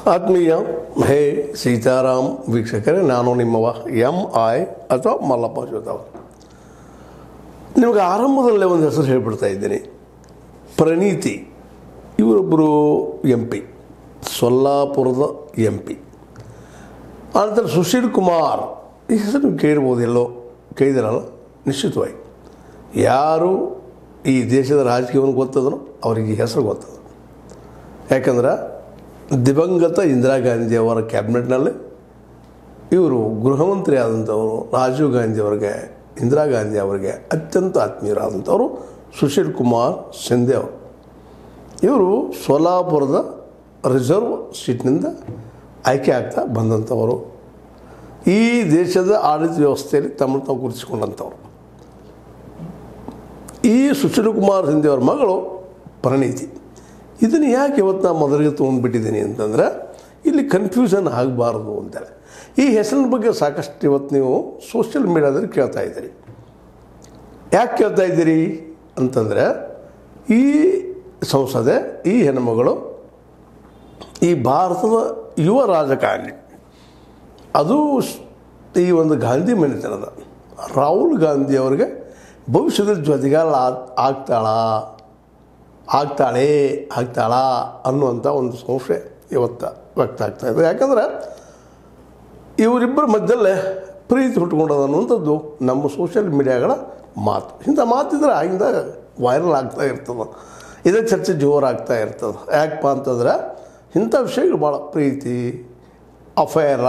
ಆತ್ಮೀಯ ಹೇ ಸೀತಾರಾಮ್ ವೀಕ್ಷಕರೇ ನಾನು ನಿಮ್ಮವ ಎಂ ಐ ಅಥವಾ ಮಲ್ಲಪ್ಪ ಜೋತಾವ್ ನಿಮಗೆ ಆರಂಭದಲ್ಲೇ ಒಂದು ಹೆಸರು ಹೇಳ್ಬಿಡ್ತಾ ಇದ್ದೀನಿ ಪ್ರಣೀತಿ ಇವರೊಬ್ಬರು ಎಂ ಪಿ ಸೊಲ್ಲಾಪುರದ ಎಂ ಪಿ ಆನಂತರ ಸುಶೀಲ್ ಕುಮಾರ್ ಈ ಹೆಸರು ನೀವು ಕೇಳ್ಬೋದು ಎಲ್ಲೋ ಕೇಳಿದಿರಲ್ಲ ನಿಶ್ಚಿತವಾಗಿ ಯಾರು ಈ ದೇಶದ ರಾಜಕೀಯವನ್ನು ಗೊತ್ತದನೋ ಅವರಿಗೆ ಈ ಹೆಸರು ಗೊತ್ತದ ಯಾಕಂದ್ರೆ ದಿವಂಗತ ಇಂದಿರಾ ಗಾಂಧಿ ಅವರ ಕ್ಯಾಬಿನೆಟ್ನಲ್ಲಿ ಇವರು ಗೃಹಮಂತ್ರಿ ಆದಂಥವರು ರಾಜೀವ್ ಗಾಂಧಿ ಅವರಿಗೆ ಇಂದಿರಾ ಗಾಂಧಿ ಅವರಿಗೆ ಅತ್ಯಂತ ಆತ್ಮೀಯರಾದಂಥವರು ಸುಶೀಲ್ ಕುಮಾರ್ ಶಿಂದೆ ಅವರು ಇವರು ಸೋಲಾಪುರದ ರಿಸರ್ವ್ ಸೀಟ್ನಿಂದ ಆಯ್ಕೆ ಆಗ್ತಾ ಬಂದಂಥವರು ಈ ದೇಶದ ಆಡಳಿತ ವ್ಯವಸ್ಥೆಯಲ್ಲಿ ತಮ್ಮನ್ನು ತಾವು ಗುರುತಿಸಿಕೊಂಡಂಥವ್ರು ಈ ಸುಶೀಲ್ ಕುಮಾರ್ ಶಿಂದೆ ಅವರ ಮಗಳು ಪ್ರಣೀತಿ ಇದನ್ನು ಯಾಕೆ ಇವತ್ತು ನಾನು ಮೊದಲಿಗೆ ತೊಗೊಂಡ್ಬಿಟ್ಟಿದ್ದೀನಿ ಅಂತಂದರೆ ಇಲ್ಲಿ ಕನ್ಫ್ಯೂಷನ್ ಆಗಬಾರ್ದು ಅಂತೇಳಿ ಈ ಹೆಸರಿನ ಬಗ್ಗೆ ಸಾಕಷ್ಟು ಇವತ್ತು ನೀವು ಸೋಷಿಯಲ್ ಮೀಡಿಯಾದಲ್ಲಿ ಕೇಳ್ತಾ ಇದ್ದೀರಿ ಯಾಕೆ ಕೇಳ್ತಾ ಇದ್ದೀರಿ ಅಂತಂದರೆ ಈ ಸಂಸದೆ ಈ ಹೆಣ್ಣುಮಗಳು ಈ ಭಾರತದ ಯುವ ರಾಜಕಾರಣಿ ಅದು ಸ್- ಈ ಒಂದು ಗಾಂಧಿ ಮನೆತನದ ರಾಹುಲ್ ಗಾಂಧಿ ಅವರಿಗೆ ಭವಿಷ್ಯದಲ್ಲಿ ಜೊತೆಗಾಲ ಆಗ್ತಾಳ ಆಗ್ತಾಳೆ ಆಗ್ತಾಳ ಅನ್ನುವಂಥ ಒಂದು ಸಂಶಯ ಇವತ್ತು ವ್ಯಕ್ತ ಆಗ್ತಾ ಇದೆ ಯಾಕಂದ್ರೆ ಇವರಿಬ್ಬರ ಮಧ್ಯದಲ್ಲೇ ಪ್ರೀತಿ ಹುಟ್ಕೊಂಡದ ಅನ್ನುವಂಥದ್ದು ನಮ್ಮ ಸೋಷಿಯಲ್ ಮೀಡಿಯಾಗಳ ಮಾತು ಇಂಥ ಮಾತಿದ್ರೆ ಆಗಿಂದ ವೈರಲ್ ಆಗ್ತಾ ಇರ್ತದೆ ಇದೇ ಚರ್ಚೆ ಜೋರಾಗ್ತಾ ಇರ್ತದೆ ಯಾಕಪ್ಪ ಅಂತಂದ್ರೆ ಇಂಥ ವಿಷಯಗಳು ಭಾಳ ಪ್ರೀತಿ ಅಫೇರ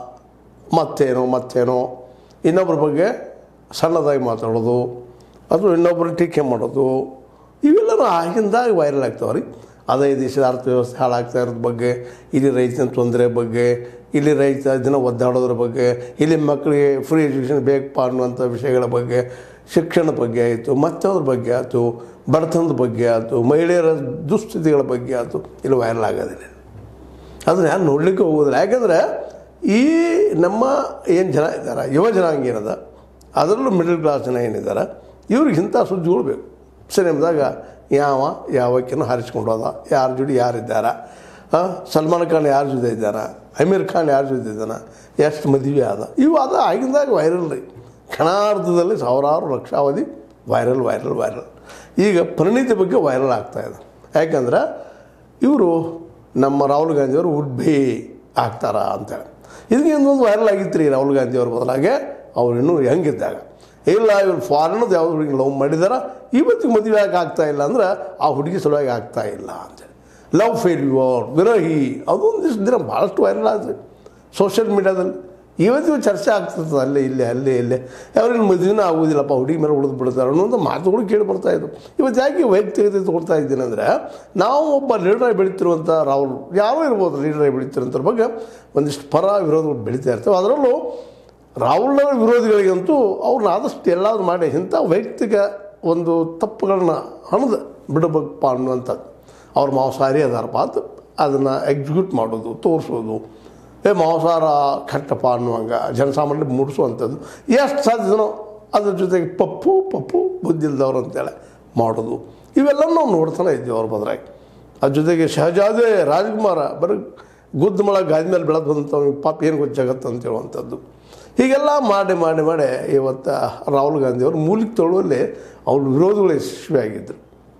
ಮತ್ತೇನೋ ಮತ್ತೇನೋ ಇನ್ನೊಬ್ಬರ ಬಗ್ಗೆ ಸಣ್ಣದಾಗಿ ಮಾತಾಡೋದು ಅಥವಾ ಇನ್ನೊಬ್ಬರು ಟೀಕೆ ಮಾಡೋದು ಇವೆಲ್ಲನೂ ಆಗಿಂದಾಗ ವೈರಲ್ ಆಗ್ತಾವೆ ರೀ ಅದೇ ಈ ದೇಶದ ಅರ್ಥವ್ಯವಸ್ಥೆ ಹಾಳಾಗ್ತಾ ಇರೋದ್ರ ಬಗ್ಗೆ ಇಲ್ಲಿ ರೈತನ ತೊಂದರೆ ಬಗ್ಗೆ ಇಲ್ಲಿ ರೈತ ದಿನ ಒದ್ದಾಡೋದ್ರ ಬಗ್ಗೆ ಇಲ್ಲಿ ಮಕ್ಕಳಿಗೆ ಫ್ರೀ ಎಜುಕೇಷನ್ ಬೇಕಪ್ಪ ಅನ್ನುವಂಥ ವಿಷಯಗಳ ಬಗ್ಗೆ ಶಿಕ್ಷಣದ ಬಗ್ಗೆ ಆಯಿತು ಮತ್ತದ್ರ ಬಗ್ಗೆ ಆಯಿತು ಬಡತನದ ಬಗ್ಗೆ ಆಯಿತು ಮಹಿಳೆಯರ ದುಸ್ಥಿತಿಗಳ ಬಗ್ಗೆ ಆಯಿತು ಇಲ್ಲಿ ವೈರಲ್ ಆಗೋದಿಲ್ಲ ಅದನ್ನು ಯಾರು ನೋಡಲಿಕ್ಕೆ ಹೋಗೋದಿಲ್ಲ ಯಾಕಂದರೆ ಈ ನಮ್ಮ ಏನು ಜನ ಇದ್ದಾರೆ ಯುವ ಜನಾಂಗ ಏನದ ಅದರಲ್ಲೂ ಮಿಡಲ್ ಕ್ಲಾಸ್ ಜನ ಏನಿದ್ದಾರೆ ಇವ್ರಿಗೆ ಇಂಥ ಸುದ್ದಿಗಳು ಬೇಕು ಸಿನಿಮಾದಾಗ ಯಾವ ಯಾವಕ್ಕಿನೂ ಹಾರಿಸ್ಕೊಂಡು ಹೋದ ಯಾರ ಜೋಡಿ ಯಾರಿದ್ದಾರ ಆ, ಸಲ್ಮಾನ್ ಖಾನ್ ಯಾರ ಜೊತೆ ಇದ್ದಾರ ಅಮೀರ್ ಖಾನ್ ಯಾರ ಜೊತೆ ಇದ್ದಾನ ಎಷ್ಟು ಮದುವೆ ಆದ ಇವು ಅದು ಆಗಿಂದಾಗ ವೈರಲ್ ರೀ ಕ್ಷಣಾರ್ಧದಲ್ಲಿ ಸಾವಿರಾರು ಲಕ್ಷಾವಧಿ ವೈರಲ್ ವೈರಲ್ ವೈರಲ್ ಈಗ ಪರಿಣಿತಿ ಬಗ್ಗೆ ವೈರಲ್ ಆಗ್ತಾ ಇದೆ ಯಾಕಂದ್ರೆ ಇವರು ನಮ್ಮ ರಾಹುಲ್ ಗಾಂಧಿಯವರು ವುಡ್ ಬಿ ಆಗ್ತಾರ ಅಂತೇಳಿ ಇದಕ್ಕೆ ಇನ್ನೊಂದು ವೈರಲ್ ಆಗಿತ್ತು ರೀ ರಾಹುಲ್ ಗಾಂಧಿಯವ್ರ ಬದಲಾಗೆ ಅವ್ರು ಇನ್ನೂ ಹೆಂಗಿದ್ದಾಗ ಇಲ್ಲ ಇವ್ರು ಫಾರಿನದ ಯಾವ್ದು ಹುಡುಗಿ ಲವ್ ಮಾಡಿದಾರ ಇವತ್ತಿಗೆ ಮದುವೆ ಯಾಕೆ ಆಗ್ತಾ ಇಲ್ಲ ಅಂದ್ರೆ ಆ ಹುಡುಗಿ ಸಲುವಾಗಿ ಆಗ್ತಾ ಇಲ್ಲ ಅಂತೇಳಿ ಲವ್ ಫೇಲ್ಯೂರ್ ವಿರಹಿ ಅದೊಂದಿಷ್ಟು ದಿನ ಭಾಳಷ್ಟು ವೈರಲ್ ಆದ್ರಿ ಸೋಷಿಯಲ್ ಮೀಡ್ಯಾದಲ್ಲಿ ಇವತ್ತಿಗೂ ಚರ್ಚೆ ಆಗ್ತಿರ್ತದೆ ಅಲ್ಲೇ ಇಲ್ಲೇ ಅಲ್ಲೇ ಇಲ್ಲೇ ಅವ್ರೇನು ಮದುವೆನೇ ಆಗೋದಿಲ್ಲಪ್ಪ ಹುಡುಗಿ ಮೇಲೆ ಉಳಿದು ಬಿಡ್ತಾರೆ ಅನ್ನೋಂಥ ಮಾತುಗಳು ಕೇಳಿ ಬರ್ತಾ ಇದ್ವು ಇವತ್ತು ಯಾಕೆ ವೈಯಕ್ತಿಕತೆ ತಗೊಳ್ತಾ ಇದ್ದೀನಿ ಅಂದರೆ ನಾವು ಒಬ್ಬ ಲೀಡರಾಗಿ ಬೆಳೀತಿರುವಂಥ ರಾಹುಲ್ ಯಾರೋ ಇರ್ಬೋದು ಲೀಡರಾಗಿ ಬೆಳೀತಿರೋಂಥರ ಬಗ್ಗೆ ಒಂದಿಷ್ಟು ಪರ ವಿರೋಧಗಳು ಬೆಳೀತಾ ಇರ್ತವೆ ಅದರಲ್ಲೂ ರಾಹುಲ್ನ ವಿರೋಧಿಗಳಿಗಂತೂ ಅವ್ರನ್ನ ಆದಷ್ಟು ಎಲ್ಲಾದ್ರೂ ಮಾಡಿ ಇಂಥ ವೈಯಕ್ತಿಕ ಒಂದು ತಪ್ಪುಗಳನ್ನ ಹಣದ ಬಿಡಬೇಕಪ್ಪ ಅನ್ನುವಂಥದ್ದು ಅವ್ರ ಮಾಂಸಾಹಾರಿ ಅದಾರಪ್ಪ ಅಂತ ಅದನ್ನು ಎಕ್ಸಿಕ್ಯೂಟ್ ಮಾಡೋದು ತೋರಿಸೋದು ಏ ಮಾಂಸಾಹಾರ ಕೆಟ್ಟಪ್ಪ ಅನ್ನುವಂಗೆ ಜನಸಾಮಾನ್ಯರಿಗೆ ಮೂಡಿಸುವಂಥದ್ದು ಎಷ್ಟು ಸಾಧ್ಯನೋ ಅದ್ರ ಜೊತೆಗೆ ಪಪ್ಪು ಪಪ್ಪು ಬುದ್ಧಿಲ್ದವ್ರು ಅಂತೇಳಿ ಮಾಡೋದು ಇವೆಲ್ಲನೂ ನಾವು ನೋಡ್ತಾನೆ ಇದ್ದೀವಿ ಅವ್ರ ಬದ್ರಾಗಿ ಅದ್ರ ಜೊತೆಗೆ ಶಹಜಾದೆ ರಾಜ್ಕುಮಾರ ಬರೀ ಗುದ್ದು ಮಳ ಗಾದಿ ಮೇಲೆ ಬೆಳೆದು ಬಂದಂಥವ್ನು ಪಾಪ ಏನು ಗೊತ್ತು ಜಗತ್ತು ಅಂತ ಹೇಳುವಂಥದ್ದು ಹೀಗೆಲ್ಲ ಮಾಡಿ ಮಾಡಿ ಮಾಡಿ ಇವತ್ತು ರಾಹುಲ್ ಗಾಂಧಿಯವರು ಮೂಲಿಗೆ ತೊಳುವಲ್ಲಿ ಅವ್ರ ವಿರೋಧಿಗಳು ಯಶಸ್ವಿಯಾಗಿದ್ದರು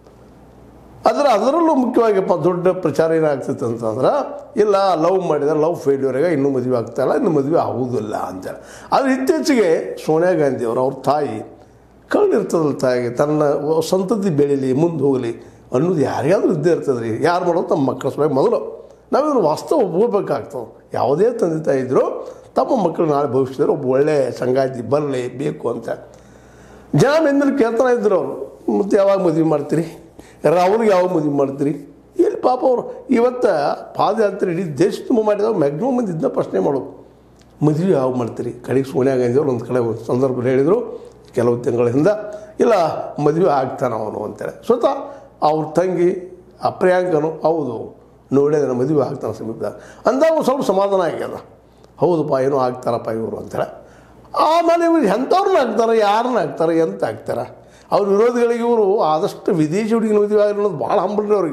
ಆದರೆ ಅದರಲ್ಲೂ ಮುಖ್ಯವಾಗಿಪ್ಪ ದೊಡ್ಡ ಪ್ರಚಾರ ಏನಾಗ್ತಿತ್ತು ಅಂತಂದ್ರೆ ಇಲ್ಲ ಲವ್ ಮಾಡಿದ್ರೆ ಲವ್ ಫೇಲ್ಯೂರಿಗೆ ಇನ್ನೂ ಮದುವೆ ಆಗ್ತಾಯಿಲ್ಲ ಇನ್ನೂ ಮದುವೆ ಆಗುವುದಿಲ್ಲ ಅಂತೇಳಿ ಆದರೆ ಇತ್ತೀಚೆಗೆ ಸೋನಿಯಾ ಗಾಂಧಿಯವರು ಅವ್ರ ತಾಯಿ ಕಳ್ಳಿರ್ತದಲ್ಲ ತಾಯಿಗೆ ತನ್ನ ಸಂತತಿ ಬೆಳೀಲಿ ಮುಂದೆ ಹೋಗಲಿ ಅನ್ನೋದು ಯಾರಿಗಾದ್ರೂ ಇದ್ದೇ ಇರ್ತದೆ ರೀ ಯಾರು ಮಾಡೋದು ತಮ್ಮ ಮಕ್ಕಳ ಸಲುವಾಗಿ ಮೊದಲು ನಾವಿದ್ರ ವಾಸ್ತವ ಒಪ್ಕೋಬೇಕಾಗ್ತದೆ ಯಾವುದೇ ತಂದೆ ತಾಯಿ ಇದ್ದರೂ ತಮ್ಮ ಮಕ್ಕಳು ನಾಳೆ ಭವಿಷ್ಯದಲ್ಲಿ ಒಬ್ಬ ಒಳ್ಳೆಯ ಸಂಗಾತಿ ಬರಲಿ ಬೇಕು ಅಂತ ಜನ ಮೇಲೆ ಕೇಳ್ತಾನೆ ಇದ್ರು ಅವರು ಮತ್ತು ಯಾವಾಗ ಮದುವೆ ಮಾಡ್ತೀರಿ ರಾಹುಲ್ಗೆ ಯಾವಾಗ ಮದುವೆ ಮಾಡ್ತೀರಿ ಎಲ್ಲಿ ಪಾಪ ಅವರು ಇವತ್ತು ಪಾದಯಾತ್ರೆ ಇಡೀ ದೇಶ ತುಂಬ ಮಾಡಿದವ್ರು ಮ್ಯಾಕ್ಸಿಮಮ್ ಮಂದಿ ಇದನ್ನ ಪ್ರಶ್ನೆ ಮಾಡೋದು ಮದುವೆ ಯಾವಾಗ ಮಾಡ್ತೀರಿ ಕಡೆಗೆ ಸೋನಿಯಾ ಗಾಂಧಿ ಅವರು ಒಂದು ಕಡೆ ಒಂದು ಸಂದರ್ಭದಲ್ಲಿ ಹೇಳಿದರು ಕೆಲವು ತಿಂಗಳ ಹಿಂದೆ ಇಲ್ಲ ಮದುವೆ ಆಗ್ತಾನೆ ಅವನು ಅಂತೇಳಿ ಸ್ವತಃ ಅವ್ರ ತಂಗಿ ಆ ಪ್ರಿಯಾಂಕನು ಹೌದು ನೋಡೇ ನನ್ನ ಮದುವೆ ಆಗ್ತಾನೆ ಸಮೀಪದಾಗ ಅಂದಾಗ ಒಂದು ಸ್ವಲ್ಪ ಸಮಾಧಾನ ಆಗ್ಯದ ಹೌದಪ್ಪ ಏನೋ ಆಗ್ತಾರಪ್ಪ ಇವರು ಅಂತೇಳಿ ಆಮೇಲೆ ಇವ್ರು ಎಂಥವ್ರನ್ನ ಆಗ್ತಾರೆ ಯಾರನ್ನ ಆಗ್ತಾರೆ ಎಂತ ಆಗ್ತಾರೆ ಅವ್ರ ವಿರೋಧಿಗಳಿಗೆ ಇವರು ಆದಷ್ಟು ವಿದೇಶಿ ಹುಡುಗಿನ ಮದುವೆ ಆಗಿರೋದು ಭಾಳ ಹಂಬಲ್ರಿ ಅವ್ರಿಗೆ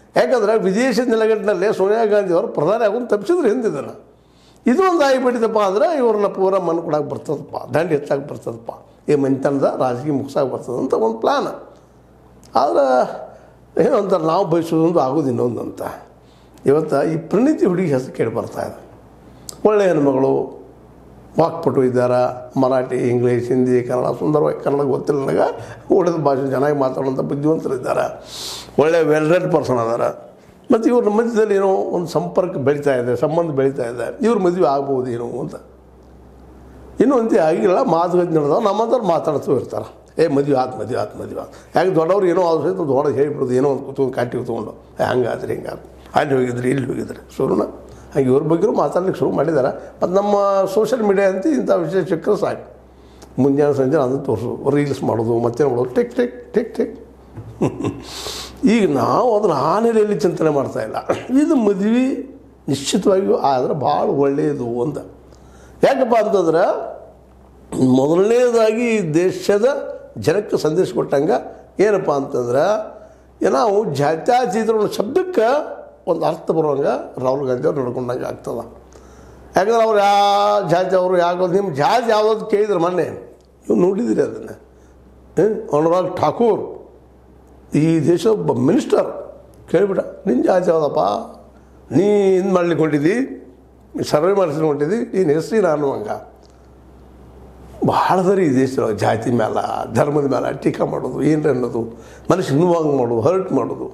ಯಾಕಂದ್ರೆ ವಿದೇಶಿ ನೆಲೆಗಟ್ಟಿನಲ್ಲಿ ಸೋನಿಯಾ ಗಾಂಧಿ ಅವರು ಪ್ರಧಾನಿ ಆಗೋದು ತಪ್ಪಿಸಿದ್ರು ಹಿಂದಿದ್ದನ್ನು ಇದು ಒಂದು ಆಗಿಬಿಟ್ಟಿದಪ್ಪ ಅಂದ್ರೆ ಇವ್ರನ್ನ ಪೂರ ಮಣ್ಣು ಕೊಡಕ್ಕೆ ಬರ್ತದಪ್ಪ ದಂಡ ಹೆಚ್ಚಾಗಿ ಬರ್ತದಪ್ಪ ಈ ಮನೆತನದ ರಾಜಕೀಯ ಮುಗಿಸಾಗಿ ಬರ್ತದೆ ಅಂತ ಒಂದು ಪ್ಲಾನ್ ಆದ್ರೆ ಏನೋ ಅಂತಾರೆ ನಾವು ಬಯಸೋದೊಂದು ಆಗೋದು ಇನ್ನೊಂದು ಅಂತ ಇವತ್ತು ಈ ಪ್ರಣೀತಿ ಹುಡುಗಿ ಹೆಸರು ಕೇಳಿ ಬರ್ತಾ ಇದೆ ಒಳ್ಳೆಯ ಹೆಣ್ಮಗಳು ವಾಕ್ಪಟು ಇದ್ದಾರೆ ಮರಾಠಿ ಇಂಗ್ಲೀಷ್ ಹಿಂದಿ ಕನ್ನಡ ಸುಂದರವಾಗಿ ಕನ್ನಡ ಗೊತ್ತಿಲ್ಲ ನನಗೆ ಉಳಿದ ಭಾಷೆ ಚೆನ್ನಾಗಿ ಮಾತಾಡೋಂಥ ಬುದ್ಧಿವಂತರು ಇದ್ದಾರೆ ಒಳ್ಳೆಯ ವೆಲ್ ರೆಡ್ ಪರ್ಸನ್ ಅದಾರ ಮತ್ತು ಇವ್ರ ಮಧ್ಯದಲ್ಲಿ ಏನೋ ಒಂದು ಸಂಪರ್ಕ ಬೆಳೀತಾ ಇದೆ ಸಂಬಂಧ ಬೆಳೀತಾ ಇದೆ ಇವ್ರ ಮದುವೆ ಆಗ್ಬೋದು ಏನೋ ಅಂತ ಇನ್ನೂ ಅಂತೆ ಆಗಿಲ್ಲ ಮಾತುಕತೆ ನಡೆದವ ನಮ್ಮಂಥವ್ರು ಮಾತಾಡ್ತೂ ಇರ್ತಾರೆ ಏ ಮದುವೆ ಆತು ಮದುವೆ ಆತು ಮದುವೆ ಆತು ಯಾಕೆ ದೊಡ್ಡವ್ರು ಏನೋ ಆದ ಸಹಿತ ದೊಡ್ಡ ಹೇಳಿಬಿಡೋದು ಏನೋ ಒಂದು ಕೂತ್ಕೊಂಡು ಕಾಟಿ ಕೂತ್ಕೊಂಡು ಹಂಗಾದ್ರಿ ಹಿಂಗಾದ್ರು ಅಲ್ಲಿ ಹೋಗಿದ್ರಿ ಇಲ್ಲಿ ಹೋಗಿದ್ರಿ ಶುರುನ ಹಾಗೆ ಇವ್ರ ಬಗ್ಗೆಯೂ ಮಾತಾಡ್ಲಿಕ್ಕೆ ಶುರು ಮಾಡಿದ್ದಾರೆ ಮತ್ತು ನಮ್ಮ ಸೋಷಿಯಲ್ ಮೀಡಿಯಾ ಅಂತ ಇಂಥ ವಿಷಯ ಸಿಕ್ಕರೆ ಸಾಕು ಮುಂಜಾನೆ ಸಂಜೆ ಅದನ್ನು ತೋರಿಸೋದು ರೀಲ್ಸ್ ಮಾಡೋದು ಮತ್ತೇನು ಮಾಡೋದು ಟಿಕ್ ಟಿಕ್ ಟಿಕ್ ಟಿಕ್ ಈಗ ನಾವು ಅದನ್ನು ಆ ನೆಲೆಯಲ್ಲಿ ಚಿಂತನೆ ಮಾಡ್ತಾ ಇಲ್ಲ ಇದು ಮದುವೆ ನಿಶ್ಚಿತವಾಗಿಯೂ ಆದರೆ ಭಾಳ ಒಳ್ಳೆಯದು ಅಂತ ಯಾಕಪ್ಪ ಅಂತಂದ್ರೆ ಮೊದಲನೇದಾಗಿ ಈ ದೇಶದ ಜನಕ್ಕೆ ಸಂದೇಶ ಕೊಟ್ಟಂಗೆ ಏನಪ್ಪ ಅಂತಂದ್ರೆ ಏ ನಾವು ಜಾತ್ಯಾತೀತ ಶಬ್ದಕ್ಕೆ ಒಂದು ಅರ್ಥ ಬರುವಂಗೆ ರಾಹುಲ್ ಗಾಂಧಿ ಅವ್ರು ನಡ್ಕೊಂಡಂಗೆ ಆಗ್ತದೆ ಯಾಕಂದ್ರೆ ಅವ್ರು ಯಾವ ಜಾತಿ ಅವರು ಯಾಕೆ ನಿಮ್ಮ ಜಾತಿ ಯಾವುದಾದ್ರು ಕೇಳಿದ್ರು ಮೊನ್ನೆ ನೀವು ನೋಡಿದ್ದೀರಿ ಅದನ್ನು ಅನುರಾಗ್ ಠಾಕೂರ್ ಈ ದೇಶದ ಒಬ್ಬ ಮಿನಿಸ್ಟರ್ ಕೇಳಿಬಿಟ್ಟ ನಿನ್ನ ಜಾತಿ ಯಾವುದಪ್ಪ ನೀ ಇದು ಮಾಡ್ಲಿಕ್ಕೆ ಹೊಂಟಿದ್ದಿ ಸರ್ವೆ ಮಾಡಿಸ್ಲಿಕ್ಕೆ ಹೊಂಟಿದ್ದಿ ನೀನು ಹೆಸರಿ ನಾನು ಹಂಗ ಭಾಳ ಸರಿ ಈ ದೇಶದೊಳಗೆ ಜಾತಿ ಮೇಲೆ ಧರ್ಮದ ಮೇಲೆ ಟೀಕಾ ಮಾಡೋದು ಏನು ಅನ್ನೋದು ಮನುಷ್ಯ ನೋವಂಗೆ ಮಾಡೋದು ಹರ್ಟ್ ಮಾಡೋದು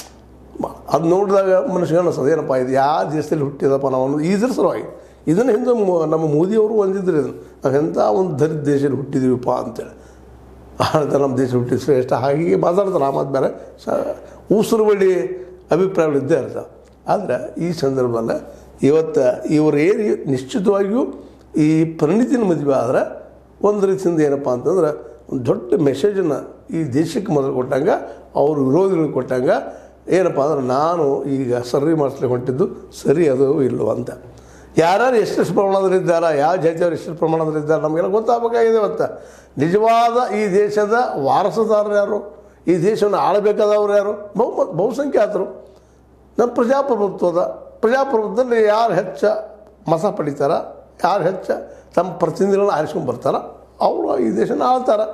ಅದು ನೋಡಿದಾಗ ಮನುಷ್ಯ ಅನಿಸ್ತದೆ ಏನಪ್ಪ ಇದು ಯಾವ ದೇಶದಲ್ಲಿ ಹುಟ್ಟಿದಪ್ಪ ನಾವು ಅನ್ನೋದು ಇದ್ರ ಸಲುವಾಗಿ ಇದನ್ನು ಹಿಂದೆ ಮೊ- ನಮ್ಮ ಮೋದಿಯವರು ಒಂದಿದ್ರು ಇದನ್ನು ನಾವು ಎಂಥ ಒಂದು ದರಿದ್ರ ದೇಶದಲ್ಲಿ ಹುಟ್ಟಿದೀವಪ್ಪ ಅಂತೇಳಿ ಅಂತ ನಮ್ಮ ದೇಶ ಹುಟ್ಟಿದ ಶ್ರೇಷ್ಠ ಹಾಗೆ ಮಾತಾಡ್ತಾರೆ ಆ ಮಾತು ಬೇರೆ ಸ ಉಸಿರು ಬಳಿ ಅಭಿಪ್ರಾಯಗಳು ಇದ್ದೇ ಇರ್ತವೆ ಆದರೆ ಈ ಸಂದರ್ಭದಲ್ಲಿ ಇವತ್ತು ಇವರು ಏನು ನಿಶ್ಚಿತವಾಗಿಯೂ ಈ ಪರಿಣಿತಿನ ಮದುವೆ ಆದ್ರೆ ಒಂದು ರೀತಿಯಿಂದ ಏನಪ್ಪ ಅಂತಂದ್ರೆ ಒಂದು ದೊಡ್ಡ ಮೆಸೇಜನ್ನು ಈ ದೇಶಕ್ಕೆ ಮೊದಲು ಕೊಟ್ಟಂಗೆ ಅವ್ರ ವಿರೋಧಿಗಳಿಗೆ ಕೊಟ್ಟಂಗೆ ಏನಪ್ಪ ಅಂದ್ರೆ ನಾನು ಈಗ ಸರ್ರಿ ಮಾಡಿಸ್ಲಿಕ್ಕೆ ಹೊಂಟಿದ್ದು ಸರಿ ಅದು ಇಲ್ಲೋ ಅಂತ ಯಾರ್ಯಾರು ಎಷ್ಟೆಷ್ಟು ಪ್ರಮಾಣದಲ್ಲಿದ್ದಾರೆ ಯಾವ ಜಾತಿಯವರು ಎಷ್ಟೆಷ್ಟು ಪ್ರಮಾಣದಲ್ಲಿದ್ದಾರೆ ನಮಗೆಲ್ಲ ಗೊತ್ತಾಗಬೇಕಾಗಿದೆ ಇವತ್ತು ನಿಜವಾದ ಈ ದೇಶದ ವಾರಸುದಾರರು ಯಾರು ಈ ದೇಶವನ್ನು ಆಳಬೇಕಾದವರು ಯಾರು ಬಹು ಬಹುಸಂಖ್ಯಾತರು ನಮ್ಮ ಪ್ರಜಾಪ್ರಭುತ್ವದ ಪ್ರಜಾಪ್ರಭುತ್ವದಲ್ಲಿ ಯಾರು ಹೆಚ್ಚ ಮಸ ಪಡಿತಾರ ಯಾರು ಹೆಚ್ಚ ತಮ್ಮ ಪ್ರತಿನಿಧಿಗಳನ್ನ ಆರಿಸ್ಕೊಂಡು ಬರ್ತಾರ ಅವರು ಈ ದೇಶನ ಆಳ್ತಾರೆ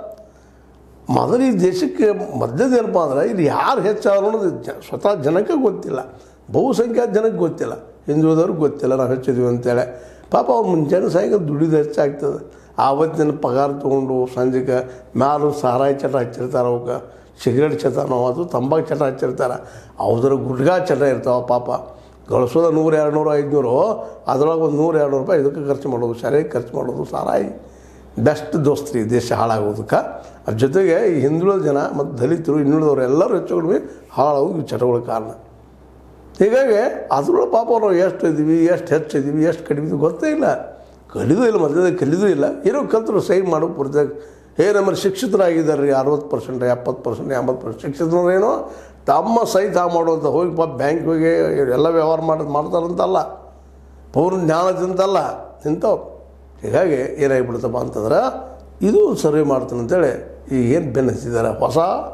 ಮೊದಲು ಈ ದೇಶಕ್ಕೆ ಮಧ್ಯದ ಏನಪ್ಪ ಅಂದ್ರೆ ಇಲ್ಲಿ ಯಾರು ಹೆಚ್ಚಾದ್ರು ಅನ್ನೋದು ಜ ಸ್ವತಃ ಜನಕ್ಕೆ ಗೊತ್ತಿಲ್ಲ ಬಹುಸಂಖ್ಯಾತ ಜನಕ್ಕೆ ಗೊತ್ತಿಲ್ಲ ಹಿಂದುಳಿದವ್ರಿಗೆ ಗೊತ್ತಿಲ್ಲ ನಾವು ಹೆಚ್ಚಿದ್ವಿ ಅಂತೇಳಿ ಪಾಪ ಅವ್ರು ಮುಂಜಾನೆ ಸಾಯಂಕಾಲ ದುಡಿದು ಹೆಚ್ಚಾಗ್ತದೆ ಆವತ್ತಿನ ಪಗಾರ ತೊಗೊಂಡು ಸಂಜೆಗೆ ಮ್ಯಾಲು ಸಾರಾಯಿ ಚಟ ಹಚ್ಚಿರ್ತಾರೆ ಅವಕ್ಕೆ ಸಿಗರೇಟ್ ಚಟನೋ ಅದು ತಂಬಾಕು ಚಟ ಹಚ್ಚಿರ್ತಾರೆ ಅವ್ರ ಗುಡ್ಗಾ ಚಟ ಇರ್ತಾವೆ ಪಾಪ ಗಳಿಸೋದ ನೂರು ಎರಡು ನೂರು ಐದುನೂರು ಅದ್ರೊಳಗೆ ಒಂದು ನೂರು ಎರಡು ನೂರು ರೂಪಾಯಿ ಇದಕ್ಕೆ ಖರ್ಚು ಮಾಡೋದು ಸರಿಯಾಗಿ ಖರ್ಚು ಮಾಡೋದು ಸಾರಾಯಿ ಬೆಸ್ಟ್ ದೋಸ್ತ್ರಿ ದೇಶ ಹಾಳಾಗೋದಕ್ಕೆ ಅದ್ರ ಜೊತೆಗೆ ಈ ಹಿಂದುಳಿದ ಜನ ಮತ್ತು ದಲಿತರು ಇನ್ನುಳಿದವರು ಎಲ್ಲರೂ ಹೆಚ್ಚು ಕಡಿಮೆ ಹಾಳಾಗೋದು ಈ ಚಟಗಳ ಕಾರಣ ಹೀಗಾಗಿ ಅದ್ರೊಳಗೆ ಪಾಪ ನಾವು ಎಷ್ಟು ಇದ್ದೀವಿ ಎಷ್ಟು ಹೆಚ್ಚಿದ್ದೀವಿ ಎಷ್ಟು ಕಡಿಮೆ ಇದ್ದೀವಿ ಗೊತ್ತೇ ಇಲ್ಲ ಕಲಿದೂ ಇಲ್ಲ ಮಧ್ಯದಲ್ಲಿ ಕಲಿದೂ ಇಲ್ಲ ಏನೋ ಕಲ್ತರು ಸೈನ್ ಮಾಡೋ ಪೂರ್ತಿಯಾಗ ಹೇ ನಮ್ಮ ಶಿಕ್ಷಿತರಾಗಿದ್ದಾರೆ ರೀ ಅರವತ್ತು ಪರ್ಸೆಂಟ್ ಎಪ್ಪತ್ತು ಪರ್ಸೆಂಟ್ ಎಂಬತ್ತು ಪರ್ಸೆಂಟ್ ಶಿಕ್ಷಿತರು ಏನೋ ತಮ್ಮ ಸೈ ತಾ ಮಾಡುವಂಥ ಹೋಗಿ ಪಾಪ ಬ್ಯಾಂಕ್ ಹೋಗಿ ಎಲ್ಲ ವ್ಯವಹಾರ ಮಾಡೋದು ಮಾಡ್ತಾರಂತಲ್ಲ ಪೂರ್ಣ ಜ್ಞಾನದಿಂದಲ್ಲ ಇಂಥವು ಹೀಗಾಗಿ ಏನಾಗಿಬಿಡುತ್ತಪ್ಪ ಅಂತಂದ್ರೆ ಇದು ಸರ್ವೆ ಮಾಡ್ತಾನೆ ಅಂತೇಳಿ ಈಗ ಏನು ಬೆನ್ನು ಹಚ್ಚಿದ್ದಾರೆ ಹೊಸ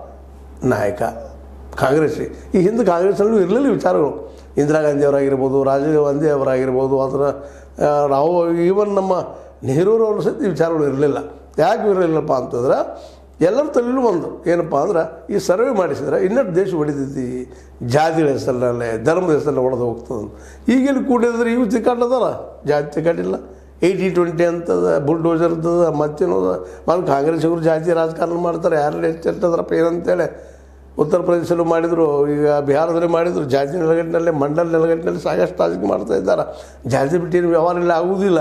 ನಾಯಕ ಕಾಂಗ್ರೆಸ್ ಈ ಹಿಂದೆ ಕಾಂಗ್ರೆಸ್ನಲ್ಲೂ ಇರಲಿಲ್ಲ ವಿಚಾರಗಳು ಇಂದಿರಾ ಗಾಂಧಿ ಅವರಾಗಿರ್ಬೋದು ರಾಜೀವ್ ಗಾಂಧಿ ಅವರಾಗಿರ್ಬೋದು ಅದರ ನಾವು ಈವನ್ ನಮ್ಮ ನೆಹರೂರವ್ರ ಸಹಿತ ಈ ವಿಚಾರಗಳು ಇರಲಿಲ್ಲ ಯಾಕೆ ಇರಲಿಲ್ಲಪ್ಪ ಅಂತಂದ್ರೆ ಎಲ್ಲರ ತಲೆಯಲ್ಲೂ ಒಂದು ಏನಪ್ಪ ಅಂದ್ರೆ ಈ ಸರ್ವೆ ಮಾಡಿಸಿದ್ರೆ ಇನ್ನಷ್ಟು ದೇಶ ಹೊಡಿತೈತಿ ಜಾತಿಗಳ ಹೆಸರಲ್ಲೇ ಧರ್ಮದ ಹೆಸರಲ್ಲೇ ಹೊಡೆದು ಹೋಗ್ತದೆ ಈಗೆಲ್ಲಿ ಕೂಡಿದ್ರೆ ಇವು ತಿಕ್ಕಾಟದಲ್ಲ ಜಾತಿ ತಿಕ್ಕಾಟಿಲ್ಲ ಏಯ್ಟಿ ಟ್ವೆಂಟಿ ಅಂತದ ಬುಲ್ಡೋಜರ್ ಇರ್ತದ ಮತ್ತೇನದ ಮತ್ತು ಕಾಂಗ್ರೆಸ್ಸಿಗರು ಜಾತಿ ರಾಜಕಾರಣ ಮಾಡ್ತಾರೆ ಯಾರು ಹೆಚ್ಚಿರ್ತದ್ರಪ್ಪ ಏನಂತೇಳಿ ಉತ್ತರ ಪ್ರದೇಶದಲ್ಲೂ ಮಾಡಿದರು ಈಗ ಬಿಹಾರದಲ್ಲಿ ಮಾಡಿದರು ಜಾತಿ ನೆಲಗಟ್ಟಿನಲ್ಲಿ ಮಂಡಲ ನೆಲಗಟ್ಟಿನಲ್ಲಿ ಸಾಕಷ್ಟು ರಾಜಕೀಯ ಮಾಡ್ತಾ ಇದ್ದಾರೆ ಜಾತಿ ಬಿಟ್ಟಿನ ವ್ಯವಹಾರ ಇಲ್ಲ ಆಗುವುದಿಲ್ಲ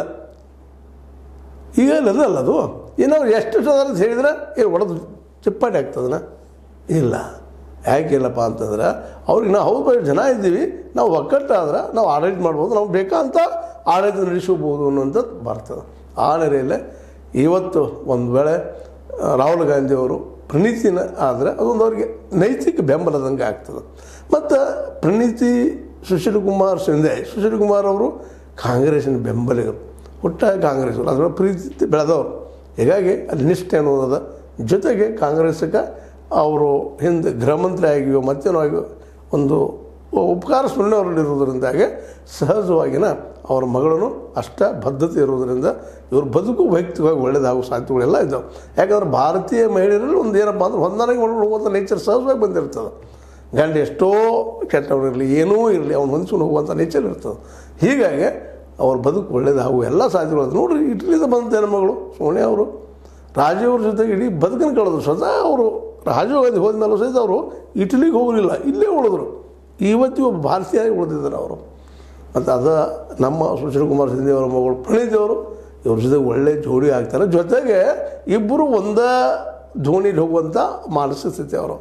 ಈಗ ಅದಲ್ಲ ಅದು ಏನಾದ್ರು ಎಷ್ಟು ಅಂತ ಹೇಳಿದ್ರೆ ಏನು ಹೊಡೆದು ಚಿಪ್ಪಾಟಿ ಆಗ್ತದನ ಇಲ್ಲ ಯಾಕಿಲ್ಲಪ್ಪ ಅಂತಂದ್ರೆ ಅವ್ರಿಗೆ ನಾವು ಹೌದು ಬರೀ ಜನ ಇದ್ದೀವಿ ನಾವು ಒಕ್ಕಟ್ಟಾದ್ರೆ ನಾವು ಆಡಳಿತ ಮಾಡ್ಬೋದು ನಾವು ಬೇಕಂತ ಆಡಳಿತ ನಡೆಸಬಹುದು ಅನ್ನೋಂಥದ್ದು ಬರ್ತದೆ ಆ ನೆಲೆಯಲ್ಲೇ ಇವತ್ತು ಒಂದು ವೇಳೆ ಆ, ರಾಹುಲ್ ಗಾಂಧಿ ಅವರು ಪ್ರಣೀತಿನ ಆದರೆ ಅದೊಂದು ಅವರಿಗೆ ನೈತಿಕ ಬೆಂಬಲದಂಗೆ ಆಗ್ತದೆ ಮತ್ತು ಪ್ರಣೀತಿ ಸುಶೀಲ್ ಕುಮಾರ್ ಶಿಂದೆ ಸುಶೀಲ್ ಕುಮಾರ್ ಅವರು ಕಾಂಗ್ರೆಸ್ಸಿನ ಬೆಂಬಲಿಗರು ಹುಟ್ಟ ಕಾಂಗ್ರೆಸ್ ಅದರ ಪ್ರೀತಿ ಬೆಳೆದವರು ಹೀಗಾಗಿ ಅಲ್ಲಿ ನಿಷ್ಠೆ ಅನ್ನೋದದ ಜೊತೆಗೆ ಕಾಂಗ್ರೆಸ್ಗೆ ಅವರು ಹಿಂದೆ ಗೃಹ ಮಂತ್ರಿ ಆಗಿಯೋ ಮತ್ತೇನೋ ಆಗಿಯೋ ಒಂದು ಉಪಕಾರ ಸ್ಮರಣೆಯವರಲ್ಲಿರುವುದರಿಂದಾಗೆ ಸಹಜವಾಗಿನ ಅವರ ಮಗಳನ್ನು ಅಷ್ಟ ಬದ್ಧತೆ ಇರುವುದರಿಂದ ಇವ್ರ ಬದುಕು ವೈಯಕ್ತಿಕವಾಗಿ ಒಳ್ಳೆಯದಾಗೋ ಸಾಧ್ಯತೆಗಳೆಲ್ಲ ಇದ್ದಾವೆ ಯಾಕಂದ್ರೆ ಭಾರತೀಯ ಮಹಿಳೆಯರಲ್ಲಿ ಒಂದು ಏನಪ್ಪ ಅಂದ್ರೆ ಹೊಂದಾಣಿಕೆ ಮಾಡ್ಕೊಂಡು ಹೋಗುವಂಥ ನೇಚರ್ ಸಹಜವಾಗಿ ಬಂದಿರ್ತದೆ ಗಂಡ ಎಷ್ಟೋ ಕೆಟ್ಟವರಿರಲಿ ಏನೂ ಇರಲಿ ಅವ್ನು ಹೊಂದ್ಕೊಂಡು ಹೋಗುವಂಥ ನೇಚರ್ ಇರ್ತದೆ ಹೀಗಾಗಿ ಅವ್ರ ಬದುಕು ಒಳ್ಳೇದಾಗುವ ಎಲ್ಲ ಸಾಧ್ಯತೆಗಳು ನೋಡ್ರಿ ಇಟಲಿಯಿಂದ ಬಂದ ಹೆಣ್ಮಗಳು ಸೋನಿಯಾ ಅವರು ರಾಜೀವ್ ಅವ್ರ ಜೊತೆಗೆ ಇಡೀ ಬದುಕನ್ನು ಕಳೆದ್ರು ಸ್ವತಃ ಅವರು ರಾಜೀವ್ ಗಾಂಧಿ ಹೋದ್ಮೇಲೆ ಸಹಿತ ಅವರು ಇಟಲಿಗೆ ಹೋಗಲಿಲ್ಲ ಇಲ್ಲೇ ಉಳಿದ್ರು ಇವತ್ತಿಗೂ ಒಬ್ಬ ಭಾರತೀಯರಾಗಿ ಉಳಿದಿದ್ದಾರೆ ಅವರು ಮತ್ತು ಅದು ನಮ್ಮ ಸುಶೀಲ್ ಕುಮಾರ್ ಸಿಂಧಿ ಅವರ ಮಗಳು ಪ್ರಣೀತಿ ಅವರು ಇವ್ರ ಜೊತೆ ಒಳ್ಳೆ ಜೋಡಿ ಆಗ್ತಾರೆ ಜೊತೆಗೆ ಇಬ್ಬರು ಒಂದೇ ಧೋಣಿಲಿ ಹೋಗುವಂಥ ಮಾನಸಿಕ ಸ್ಥಿತಿ ಅವರು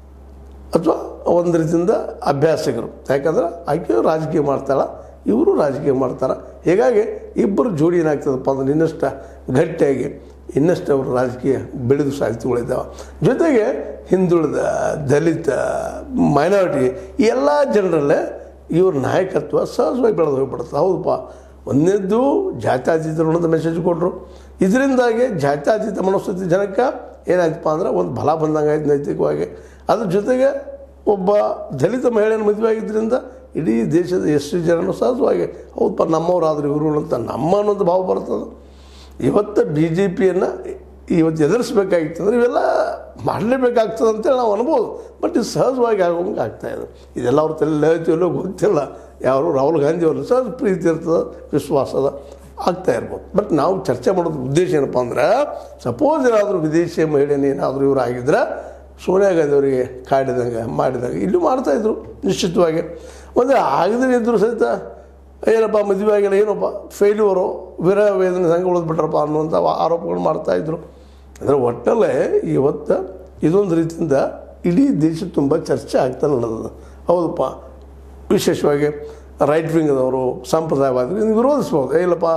ಅಥವಾ ಒಂದು ರೀತಿಯಿಂದ ಅಭ್ಯಾಸಕರು ಯಾಕಂದ್ರೆ ಆಕೆ ರಾಜಕೀಯ ಮಾಡ್ತಾಳೆ ಇವರು ರಾಜಕೀಯ ಮಾಡ್ತಾರೆ ಹೀಗಾಗಿ ಇಬ್ಬರು ಜೋಡಿ ಏನಾಗ್ತದಪ್ಪ ಅಂದ್ರೆ ಇನ್ನಷ್ಟು ಗಟ್ಟಿಯಾಗಿ ಇನ್ನಷ್ಟು ಅವರು ರಾಜಕೀಯ ಬೆಳೆದು ಸಾಧ್ಯತೆಗಳಿದ್ದಾವೆ ಜೊತೆಗೆ ಹಿಂದುಳಿದ ದಲಿತ ಮೈನಾರಿಟಿ ಈ ಎಲ್ಲ ಜನರಲ್ಲೇ ಇವ್ರ ನಾಯಕತ್ವ ಸಹಜವಾಗಿ ಬೆಳೆದು ಹೋಗ್ಬಿಡುತ್ತೆ ಹೌದಪ್ಪ ಒಂದನೇದ್ದು ಜಾತ್ಯತೀತ ಅನ್ನೋದು ಮೆಸೇಜ್ ಕೊಟ್ಟರು ಇದರಿಂದಾಗಿ ಜಾತ್ಯತೀತ ಮನಸ್ಥಿತಿ ಜನಕ್ಕೆ ಏನಾಯ್ತಪ್ಪ ಅಂದ್ರೆ ಒಂದು ಬಲ ಬಂದಂಗೆ ಆಯ್ತು ನೈತಿಕವಾಗಿ ಅದ್ರ ಜೊತೆಗೆ ಒಬ್ಬ ದಲಿತ ಮಹಿಳೆಯನ್ನು ಮದುವೆ ಆಗಿದ್ದರಿಂದ ಇಡೀ ದೇಶದ ಎಷ್ಟು ಜನರು ಸಹಜವಾಗಿ ಹೌದಪ್ಪ ನಮ್ಮವರಾದ್ರು ಇವರು ಅಂತ ನಮ್ಮ ಅನ್ನೋದು ಭಾವ ಬರ್ತದೆ ಇವತ್ತು ಬಿ ಜೆ ಪಿಯನ್ನು ಇವತ್ತು ಎದುರಿಸ್ಬೇಕಾಗಿತ್ತು ಅಂದರೆ ಇವೆಲ್ಲ ಮಾಡಲೇಬೇಕಾಗ್ತದೆ ಅಂತೇಳಿ ನಾವು ಅನ್ಬೋದು ಬಟ್ ಇದು ಸಹಜವಾಗಿ ಆಗೋಂಗೆ ಆಗ್ತಾಯಿದೆ ಇದೆಲ್ಲ ಅವ್ರ ತಲೆ ಹೇಳ್ತೀವಲ್ಲೋ ಗೊತ್ತಿಲ್ಲ ಯಾರು ರಾಹುಲ್ ಗಾಂಧಿ ಅವರು ಸಹಜ ಪ್ರೀತಿ ಇರ್ತದೆ ವಿಶ್ವಾಸದ ಆಗ್ತಾ ಇರ್ಬೋದು ಬಟ್ ನಾವು ಚರ್ಚೆ ಮಾಡೋದು ಉದ್ದೇಶ ಏನಪ್ಪ ಅಂದ್ರೆ ಸಪೋಸ್ ಏನಾದರೂ ವಿದೇಶಿ ಮಹಿಳೆನ ಏನಾದರೂ ಇವರು ಆಗಿದ್ರೆ ಸೋನಿಯಾ ಗಾಂಧಿ ಅವರಿಗೆ ಕಾಡಿದಂಗೆ ಮಾಡಿದಂಗೆ ಇಲ್ಲೂ ಮಾಡ್ತಾಯಿದ್ರು ನಿಶ್ಚಿತವಾಗಿ ಒಂದು ಆಗದೇ ಇದ್ದರೂ ಸಹಿತ ಏನಪ್ಪ ಮದುವೆ ಆಗಿಲ್ಲ ಏನಪ್ಪ ಫೇಲ್ಯೂರು ವಿರಹ ವೇದನೆ ಸಂಘ ಉಳಿದ್ಬಿಟ್ರಪ್ಪ ಅನ್ನುವಂಥ ಆರೋಪಗಳು ಮಾಡ್ತಾಯಿದ್ರು ಅಂದರೆ ಒಟ್ಟಲ್ಲೇ ಇವತ್ತು ಇದೊಂದು ರೀತಿಯಿಂದ ಇಡೀ ದೇಶ ತುಂಬ ಚರ್ಚೆ ಆಗ್ತಾ ನಡೆದದು ಹೌದಪ್ಪ ವಿಶೇಷವಾಗಿ ರೈಟ್ ವಿಂಗ್ದವರು ಸಂಪ್ರದಾಯವಾದಿ ಇದನ್ನು ವಿರೋಧಿಸ್ಬೋದು ಏ ಇಲ್ಲಪ್ಪ